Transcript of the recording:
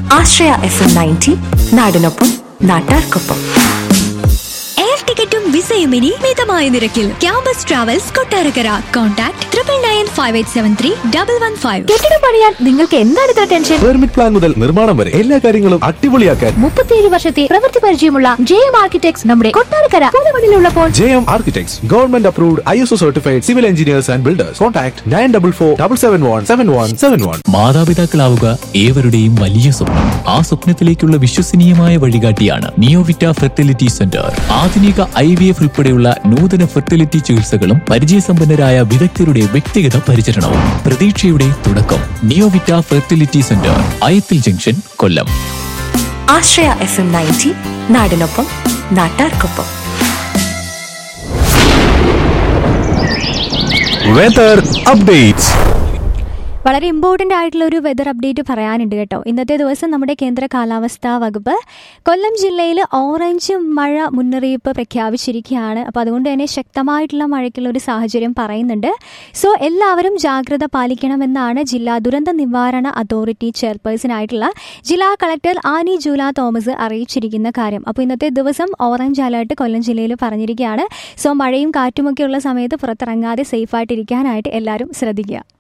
ആശ്രയ F M ninety നാടിനൊപ്പം നാട്ടാർക്കൊപ്പം air ടിക്കറ്റും വിസയും ഇനി മിതമായ നിരക്കിൽ campus travels Kottarakkara contact triple nine five eight seven three double one five കെട്ടിടം പണിയാൻ നിങ്ങൾക്ക് എന്താണ് ഇത്ര ടെൻഷൻ പെർമിറ്റ് പ്ലാൻ മുതൽ നിർമ്മാണം വരെ എല്ലാ കാര്യങ്ങളും അടിപൊളിയാക്കാൻ മുപ്പത്തിയേഴ് വർഷത്തെ പ്രവൃത്തി പരിചയമുള്ള ജെ എം ആർക്കിടെക്ട്സ് നമ്മുടെ കൊട്ടാരക്കര പൂലമണിലുള്ളപ്പോൾ J M architects government approved I S O certified civil engineers and builders contact nine double four double seven one seven one seven one മാതാപിതാക്കളാവുക ഏവരുടെയും വലിയ സ്വപ്നം ആ സ്വപ്നത്തിലേക്കുള്ള വിശ്വസനീയമായ വഴികാട്ടിയാണ് നിയോവിറ്റ ഫെർട്ടിലിറ്റി സെന്റർ ആധുനിക ഐ വി എഫ് ഉൾപ്പെടെയുള്ള നൂതന ഫെർട്ടിലിറ്റി ചികിത്സകളും പരിചയസമ്പന്നരായ വിദഗ്ധരുടെ വ്യക്തിഗത പരിചരണവും പ്രതീക്ഷയുടെ തുടക്കം Neovita fertility centre Ayathil junction Kollam Ashraya F M ninety നാടിനൊപ്പം നാട്ടാർക്കൊപ്പം വെതർ അപ്ഡേറ്റ്സ് വളരെ ഇമ്പോർട്ടൻ്റ് ആയിട്ടുള്ള ഒരു വെതർ അപ്ഡേറ്റ് പറയാനുണ്ട് കേട്ടോ ഇന്നത്തെ ദിവസം നമ്മുടെ കേന്ദ്ര കാലാവസ്ഥാ വകുപ്പ് കൊല്ലം ജില്ലയിൽ ഓറഞ്ച് മഴ മുന്നറിയിപ്പ് പ്രഖ്യാപിച്ചിരിക്കുകയാണ് അപ്പോൾ അതുകൊണ്ട് തന്നെ ശക്തമായിട്ടുള്ള മഴയ്ക്കുള്ള ഒരു സാഹചര്യം പറയുന്നുണ്ട് സോ എല്ലാവരും ജാഗ്രത പാലിക്കണമെന്നാണ് ജില്ലാ ദുരന്ത നിവാരണ അതോറിറ്റി ചെയർപേഴ്സൺ ആയിട്ടുള്ള ജില്ലാ കളക്ടർ ആനി ജൂല തോമസ് അറിയിച്ചിരിക്കുന്ന കാര്യം അപ്പോൾ ഇന്നത്തെ ദിവസം ഓറഞ്ച് അലേർട്ട് കൊല്ലം ജില്ലയിൽ പറഞ്ഞിരിക്കുകയാണ് സോ മഴയും കാറ്റുമൊക്കെയുള്ള സമയത്ത് പുറത്തിറങ്ങാതെ സേഫായിട്ടിരിക്കാനായിട്ട് എല്ലാവരും ശ്രദ്ധിക്കുക